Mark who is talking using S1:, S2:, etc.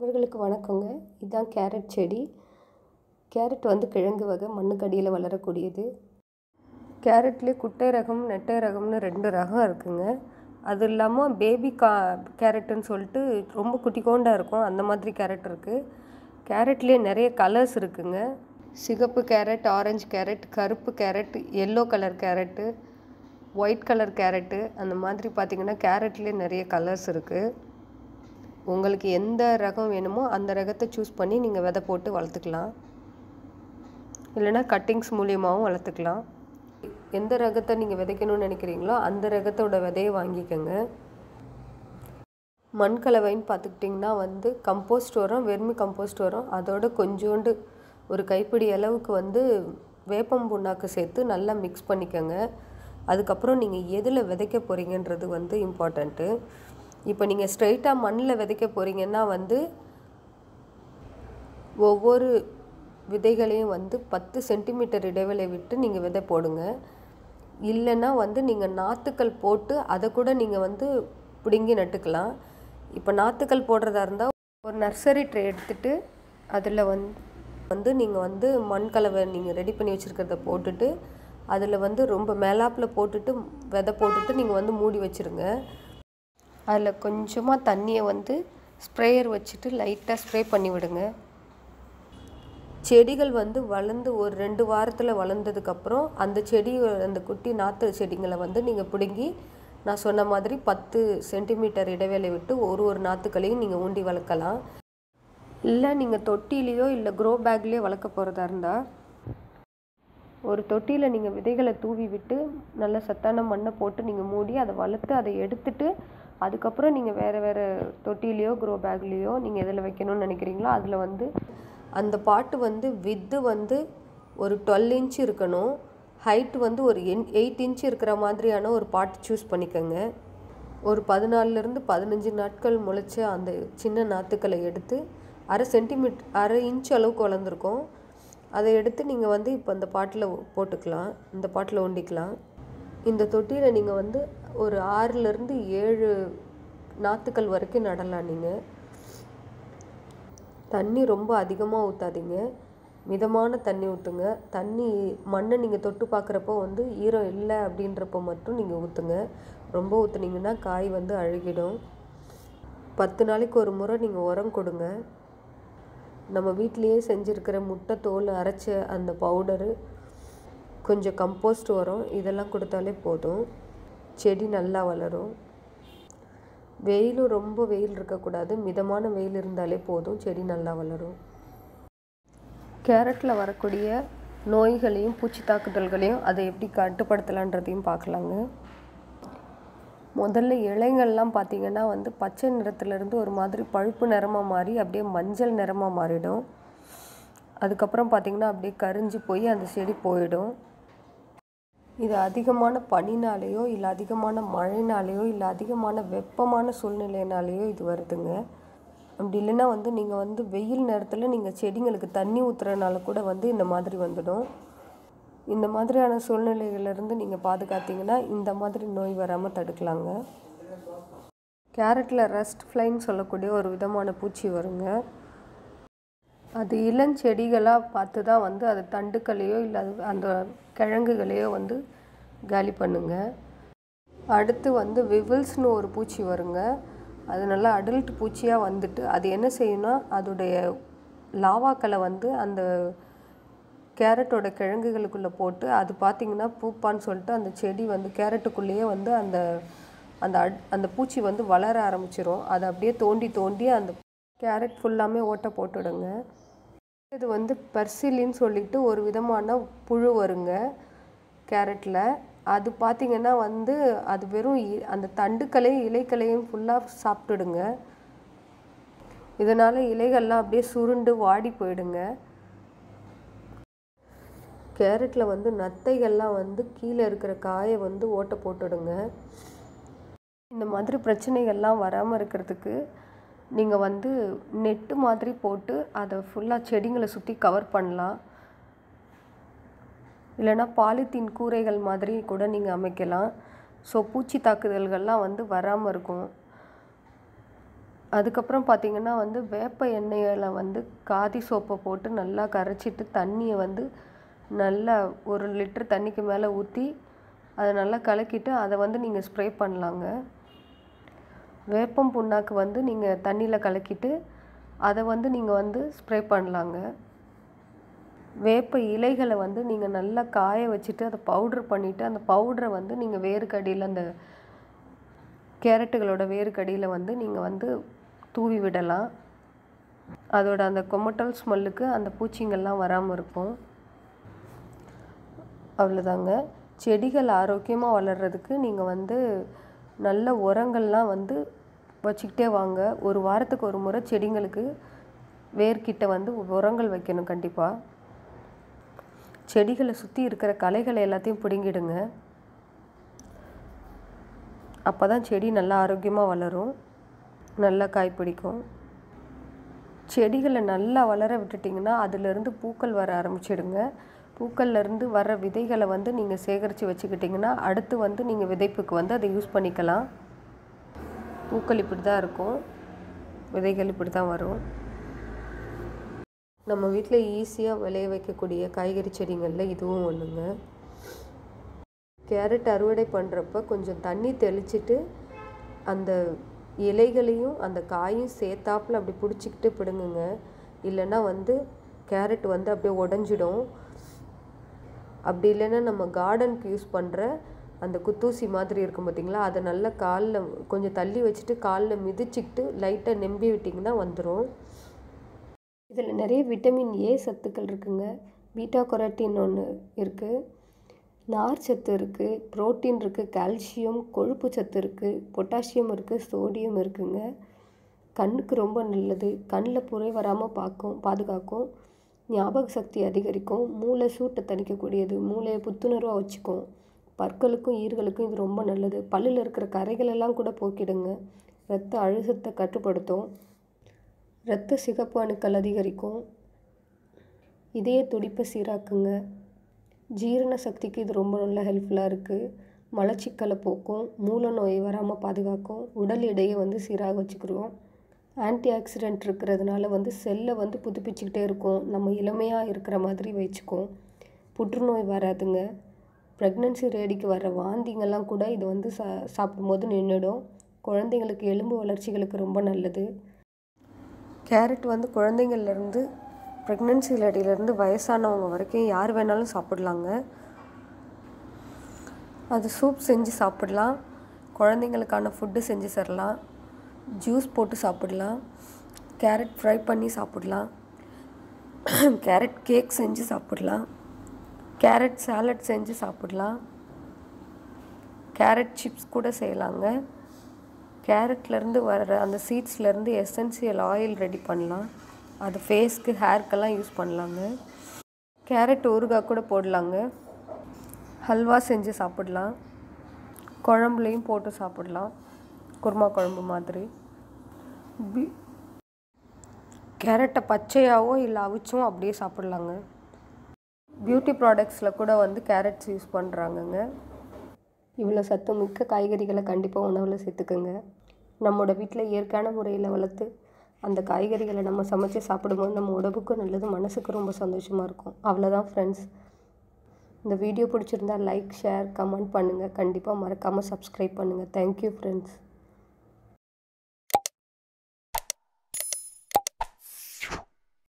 S1: நண்பர்களுக்கு வணக்கங்க இதுதான் கேரட் செடி கேரட் வந்து கிழங்கு வகை மண்ணுக்கடியில் வளரக்கூடியது கேரட்லேயே குட்டை ரகம் நெட்டை ரகம்னு ரெண்டு ரகம் இருக்குங்க அது இல்லாமல் பேபி கா கேரட்டுன்னு சொல்லிட்டு ரொம்ப குட்டிக்கோண்டா இருக்கும் அந்த மாதிரி கேரட் இருக்குது கேரட்லேயே நிறைய கலர்ஸ் இருக்குங்க சிகப்பு கேரட் ஆரஞ்சு கேரட் கருப்பு carrot yellow colour carrot white colour carrot அந்த மாதிரி பார்த்திங்கன்னா கேரட்லேயே நிறைய கலர்ஸ் இருக்குது உங்களுக்கு எந்த ரகம் வேணுமோ அந்த ரகத்தை சூஸ் பண்ணி நீங்கள் விதை போட்டு வளர்த்துக்கலாம் இல்லைனா கட்டிங்ஸ் மூலியமாகவும் வளர்த்துக்கலாம் எந்த ரகத்தை நீங்கள் விதைக்கணும்னு நினைக்கிறீங்களோ அந்த ரகத்தோட விதையை வாங்கிக்கோங்க மண் கலவைன்னு பார்த்துக்கிட்டிங்கன்னா வந்து கம்போஸ்ட் உரம் வெர்மி கம்போஸ்ட் உரம் அதோட கொஞ்சோண்டு ஒரு கைப்பிடி அளவுக்கு வந்து வேப்பம் புண்ணாக்கு சேர்த்து நல்லா மிக்ஸ் பண்ணிக்கோங்க அதுக்கப்புறம் நீங்கள் எதில் விதைக்க போகிறீங்கன்றது வந்து இம்பார்ட்டண்ட்டு இப்போ நீங்கள் ஸ்ட்ரைட்டாக மண்ணில் விதைக்க போகிறீங்கன்னா வந்து ஒவ்வொரு விதைகளையும் வந்து பத்து சென்டிமீட்டர் இடைவெளி விட்டு நீங்கள் விதை போடுங்க இல்லைன்னா வந்து நீங்கள் நாற்றுக்கள் போட்டு அதை கூட நீங்கள் வந்து பிடுங்கி நட்டுக்கலாம் இப்போ நாற்றுக்கள் போடுறதா இருந்தால் ஒரு நர்சரி ட்ரே எடுத்துகிட்டு அதில் வந்து வந்து நீங்கள் வந்து மண் கலவை நீங்கள் ரெடி பண்ணி வச்சுருக்கிறத போட்டுட்டு அதில் வந்து ரொம்ப மேலாப்பில் போட்டுட்டு விதை போட்டுட்டு நீங்கள் வந்து மூடி வச்சுருங்க அதில் கொஞ்சமாக தண்ணியை வந்து ஸ்ப்ரேயர் வச்சுட்டு லைட்டாக ஸ்ப்ரே பண்ணி விடுங்க செடிகள் வந்து வளர்ந்து ஒரு ரெண்டு வாரத்தில் வளர்ந்ததுக்கப்புறம் அந்த செடி அந்த குட்டி நாற்று செடிங்களை வந்து நீங்கள் பிடுங்கி நான் சொன்ன மாதிரி பத்து சென்டிமீட்டர் இடைவேளை விட்டு ஒரு ஒரு நாற்றுக்களையும் நீங்கள் ஊண்டி வளர்க்கலாம் இல்லை நீங்கள் தொட்டிலேயோ இல்லை க்ரோ பேக்லேயோ வளர்க்க போகிறதா இருந்தால் ஒரு தொட்டியில் நீங்கள் விதைகளை தூவி விட்டு நல்ல சத்தான மண்ணை போட்டு நீங்கள் மூடி அதை வளர்த்து அதை எடுத்துட்டு அதுக்கப்புறம் நீங்கள் வேறு வேறு தொட்டிலேயோ க்ரோ பேக்லேயோ நீங்கள் எதில் வைக்கணும்னு நினைக்கிறீங்களோ அதில் வந்து அந்த பாட்டு வந்து வித்து வந்து ஒரு டுவெல் இன்ச் இருக்கணும் ஹைட் வந்து ஒரு என் எயிட் இன்ச் இருக்கிற மாதிரியான ஒரு பாட்டு சூஸ் பண்ணிக்கோங்க ஒரு பதினாலிருந்து பதினஞ்சு நாட்கள் முளைச்ச அந்த சின்ன நாற்றுக்களை எடுத்து அரை சென்டிமீட்டர் அரை இன்ச் அளவுக்கு வளர்ந்துருக்கும் அதை எடுத்து நீங்கள் வந்து இப்போ அந்த பாட்டில் போட்டுக்கலாம் இந்த பாட்டில் ஒண்டிக்கலாம் இந்த தொட்டியில் நீங்கள் வந்து ஒரு ஆறுலேருந்து ஏழு நாற்றுக்கள் வரைக்கும் நடலாம் நீங்கள் தண்ணி ரொம்ப அதிகமாக ஊற்றாதீங்க மிதமான தண்ணி ஊற்றுங்க தண்ணி மண்ணை நீங்கள் தொட்டு பார்க்குறப்போ வந்து ஈரம் இல்லை அப்படின்றப்போ மட்டும் நீங்கள் ஊற்றுங்க ரொம்ப ஊற்றுனீங்கன்னா காய் வந்து அழுகிடும் பத்து நாளைக்கு ஒரு முறை நீங்கள் உரம் கொடுங்க நம்ம வீட்லேயே செஞ்சுருக்கிற முட்டை தோல் அரைச்ச அந்த பவுடரு கொஞ்சம் கம்போஸ்ட் உரம் இதெல்லாம் கொடுத்தாலே போதும் செடி நல்லா வளரும் வெயிலும் ரொம்ப வெயில் இருக்கக்கூடாது மிதமான வெயில் இருந்தாலே போதும் செடி நல்லா வளரும் கேரட்டில் வரக்கூடிய நோய்களையும் பூச்சி தாக்குதல்களையும் அதை எப்படி கட்டுப்படுத்தலான்றதையும் பார்க்கலாங்க முதல்ல இலைங்கள்லாம் பார்த்திங்கன்னா வந்து பச்சை நிறத்துலேருந்து ஒரு மாதிரி பழுப்பு நிறமாக மாறி அப்படியே மஞ்சள் நிறமாக மாறிடும் அதுக்கப்புறம் பார்த்திங்கன்னா அப்படியே கரிஞ்சு போய் அந்த செடி போயிடும் இது அதிகமான பனினாலேயோ இல்லை அதிகமான மழைனாலேயோ இல்லை அதிகமான வெப்பமான சூழ்நிலையினாலேயோ இது வருதுங்க அப்படி இல்லைன்னா வந்து நீங்கள் வந்து வெயில் நேரத்தில் நீங்கள் செடிங்களுக்கு தண்ணி ஊற்றுறனால கூட வந்து இந்த மாதிரி வந்துடும் இந்த மாதிரியான சூழ்நிலைகளிலிருந்து நீங்கள் பாதுகாத்தீங்கன்னா இந்த மாதிரி நோய் வராமல் தடுக்கலாங்க கேரட்டில் ரஸ்ட் ஃப்ளைன்னு சொல்லக்கூடிய ஒரு விதமான பூச்சி வருங்க அது இளஞ்செடிகளாக பார்த்து தான் வந்து அது தண்டுக்களையோ இல்லை அது அந்த கிழங்குகளையோ வந்து காலி பண்ணுங்க அடுத்து வந்து விவில்ஸ்னு ஒரு பூச்சி வருங்க அது நல்லா அடல்ட் பூச்சியாக வந்துட்டு அது என்ன செய்யும்னா அதோடைய லாவாக்களை வந்து அந்த கேரட்டோட கிழங்குகளுக்குள்ளே போட்டு அது பார்த்திங்கன்னா பூப்பான்னு சொல்லிட்டு அந்த செடி வந்து கேரட்டுக்குள்ளேயே வந்து அந்த அந்த அந்த பூச்சி வந்து வளர ஆரம்பிச்சிரும் அதை அப்படியே தோண்டி தோண்டி அந்த கேரட் ஃபுல்லாமே ஓட்டை போட்டுடுங்க இது வந்து பர்சிலின்னு சொல்லிட்டு ஒரு விதமான புழு வருங்க கேரட்டில் அது பார்த்திங்கன்னா வந்து அது வெறும் அந்த தண்டுக்களையும் இலைக்களையும் ஃபுல்லாக சாப்பிட்டுடுங்க இதனால் இலைகள்லாம் அப்படியே சுருண்டு வாடி போயிடுங்க கேரட்டில் வந்து நத்தைகள்லாம் வந்து கீழே இருக்கிற காயை வந்து ஓட்டை போட்டுடுங்க இந்த மாதிரி பிரச்சனைகள்லாம் வராமல் இருக்கிறதுக்கு நீங்கள் வந்து நெட்டு மாதிரி போட்டு அதை ஃபுல்லாக செடிங்களை சுற்றி கவர் பண்ணலாம் இல்லைனா பாலித்தீன் கூரைகள் மாதிரி கூட நீங்கள் அமைக்கலாம் ஸோ பூச்சி தாக்குதல்கள்லாம் வந்து வராமல் இருக்கும் அதுக்கப்புறம் பார்த்தீங்கன்னா வந்து வேப்ப எண்ணெயில் வந்து காதி சோப்பை போட்டு நல்லா கரைச்சிட்டு தண்ணியை வந்து நல்லா ஒரு லிட்டர் தண்ணிக்கு மேலே ஊற்றி அதை நல்லா கலக்கிட்டு அதை வந்து நீங்கள் ஸ்ப்ரே பண்ணலாங்க வேப்பம் புண்ணாக்கு வந்து நீங்கள் தண்ணியில் கலக்கிட்டு அதை வந்து நீங்கள் வந்து ஸ்ப்ரே பண்ணலாங்க வேப்ப இலைகளை வந்து நீங்கள் நல்லா காய வச்சுட்டு அதை பவுட்ரு பண்ணிவிட்டு அந்த பவுட்ரை வந்து நீங்கள் வேருக்கடியில் அந்த கேரட்டுகளோட வேருக்கடியில் வந்து நீங்கள் வந்து தூவி விடலாம் அதோட அந்த கொமட்டல் ஸ்மெல்லுக்கு அந்த பூச்சிங்கள்லாம் வராமல் இருக்கும் அவ்வளோதாங்க செடிகள் ஆரோக்கியமாக வளர்கிறதுக்கு நீங்கள் வந்து நல்ல உரங்கள்லாம் வந்து வச்சுக்கிட்டே வாங்க ஒரு வாரத்துக்கு ஒரு முறை செடிங்களுக்கு வேர்கிட்ட வந்து உரங்கள் வைக்கணும் கண்டிப்பாக செடிகளை சுற்றி இருக்கிற களைகளை எல்லாத்தையும் பிடுங்கிடுங்க அப்போ தான் செடி நல்லா ஆரோக்கியமாக வளரும் நல்லா காய் பிடிக்கும் செடிகளை நல்லா வளர விட்டுட்டிங்கன்னா அதுலேருந்து பூக்கள் வர ஆரம்பிச்சிடுங்க பூக்கள்லேருந்து வர விதைகளை வந்து நீங்கள் சேகரித்து வச்சுக்கிட்டிங்கன்னா அடுத்து வந்து நீங்கள் விதைப்புக்கு வந்து அதை யூஸ் பண்ணிக்கலாம் பூக்கள் இப்படி தான் இருக்கும் விதைகள் இப்படி தான் வரும் நம்ம வீட்டில் ஈஸியாக விளைய வைக்கக்கூடிய காய்கறி செடிங்களில் இதுவும் ஒன்றுங்க கேரட் அறுவடை பண்ணுறப்ப கொஞ்சம் தண்ணி தெளிச்சிட்டு அந்த இலைகளையும் அந்த காயும் சேர்த்தாப்புல அப்படி பிடிச்சிக்கிட்டு பிடுங்குங்க இல்லைன்னா வந்து கேரட் வந்து அப்படியே உடஞ்சிடும் அப்படி இல்லைன்னா நம்ம கார்டனுக்கு யூஸ் பண்ணுற அந்த குத்தூசி மாதிரி இருக்கும் பார்த்தீங்களா அதை நல்லா காலில் கொஞ்சம் தள்ளி வச்சுட்டு காலில் மிதிச்சுக்கிட்டு லைட்டாக நெம்பி விட்டிங்கன்னா வந்துடும் இதில் நிறைய விட்டமின் ஏ சத்துக்கள் இருக்குங்க பீட்டா கொரட்டின் ஒன்று இருக்குது நார் சத்து இருக்குது புரோட்டீன் இருக்குது கால்சியம் கொழுப்பு சத்து இருக்குது பொட்டாசியம் இருக்குது சோடியம் இருக்குங்க கண்ணுக்கு ரொம்ப நல்லது கண்ணில் புரை வராமல் பார்க்கும் பாதுகாக்கும் ஞாபக சக்தி அதிகரிக்கும் மூளை சூட்டை தணிக்கக்கூடியது மூளையை புத்துணர்வாக வச்சுக்கும் பற்களுக்கும் ஈர்களுக்கும் இது ரொம்ப நல்லது பல்லில் இருக்கிற கரைகள் எல்லாம் கூட போக்கிடுங்க இரத்த அழுத்தத்தை கட்டுப்படுத்தும் இரத்த சிகப்பு அணுக்கள் அதிகரிக்கும் இதய துடிப்பை சீராக்குங்க ஜீரண சக்திக்கு இது ரொம்ப நல்ல ஹெல்ப்ஃபுல்லாக இருக்குது மலச்சிக்கலை போக்கும் மூல நோய் வராமல் பாதுகாக்கும் உடல் எடையை வந்து சீராக வச்சுக்கிடுவோம் ஆன்டி ஆக்சிடென்ட் இருக்கிறதுனால வந்து செல்லை வந்து புதுப்பிச்சுக்கிட்டே இருக்கும் நம்ம இளமையாக இருக்கிற மாதிரி வச்சுக்கும் புற்றுநோய் வராதுங்க ப்ரெக்னென்சி ரேடிக்கு வர வாந்திங்கெல்லாம் கூட இது வந்து சா சாப்பிடும்போது நின்றுடும் குழந்தைங்களுக்கு எலும்பு வளர்ச்சிகளுக்கு ரொம்ப நல்லது கேரட் வந்து குழந்தைங்கள்லேருந்து ப்ரெக்னென்சி லேடியிலேருந்து வயசானவங்க வரைக்கும் யார் வேணாலும் சாப்பிட்லாங்க அது சூப் செஞ்சு சாப்பிடலாம் குழந்தைங்களுக்கான ஃபுட்டு செஞ்சு தரலாம் ஜூஸ் போட்டு சாப்பிடலாம் கேரட் ஃப்ரை பண்ணி சாப்பிடலாம் கேரட் கேக் செஞ்சு சாப்பிடலாம் கேரட் சாலட் செஞ்சு சாப்பிடலாம் கேரட் சிப்ஸ் கூட செய்யலாங்க கேரட்லேருந்து வர்ற அந்த சீட்ஸ்லேருந்து எசென்சியல் ஆயில் ரெடி பண்ணலாம் அது ஃபேஸ்க்கு ஹேர்க்கெல்லாம் யூஸ் பண்ணலாங்க கேரட் ஊறுகாய் கூட போடலாங்க ஹல்வா செஞ்சு சாப்பிடலாம் குழம்புலையும் போட்டு சாப்பிடலாம் குருமா குழம்பு மாதிரி பி கேரட்டை பச்சையாவோ இல்லை அவிச்சும் அப்படியே சாப்பிட்லாங்க பியூட்டி ப்ராடக்ட்ஸில் கூட வந்து கேரட்ஸ் யூஸ் பண்ணுறாங்கங்க இவ்வளோ சத்து மிக்க காய்கறிகளை கண்டிப்பாக உணவில் சேர்த்துக்குங்க நம்மளோட வீட்டில் இயற்கையான முறையில் வளர்த்து அந்த காய்கறிகளை நம்ம சமைச்சு சாப்பிடும்போது நம்ம உடம்புக்கும் நல்லது மனசுக்கு ரொம்ப சந்தோஷமாக இருக்கும் அவ்வளோதான் ஃப்ரெண்ட்ஸ் இந்த வீடியோ பிடிச்சிருந்தா லைக் ஷேர் கமெண்ட் பண்ணுங்கள் கண்டிப்பாக மறக்காமல் சப்ஸ்கிரைப் பண்ணுங்கள் தேங்க்யூ ஃப்ரெண்ட்ஸ்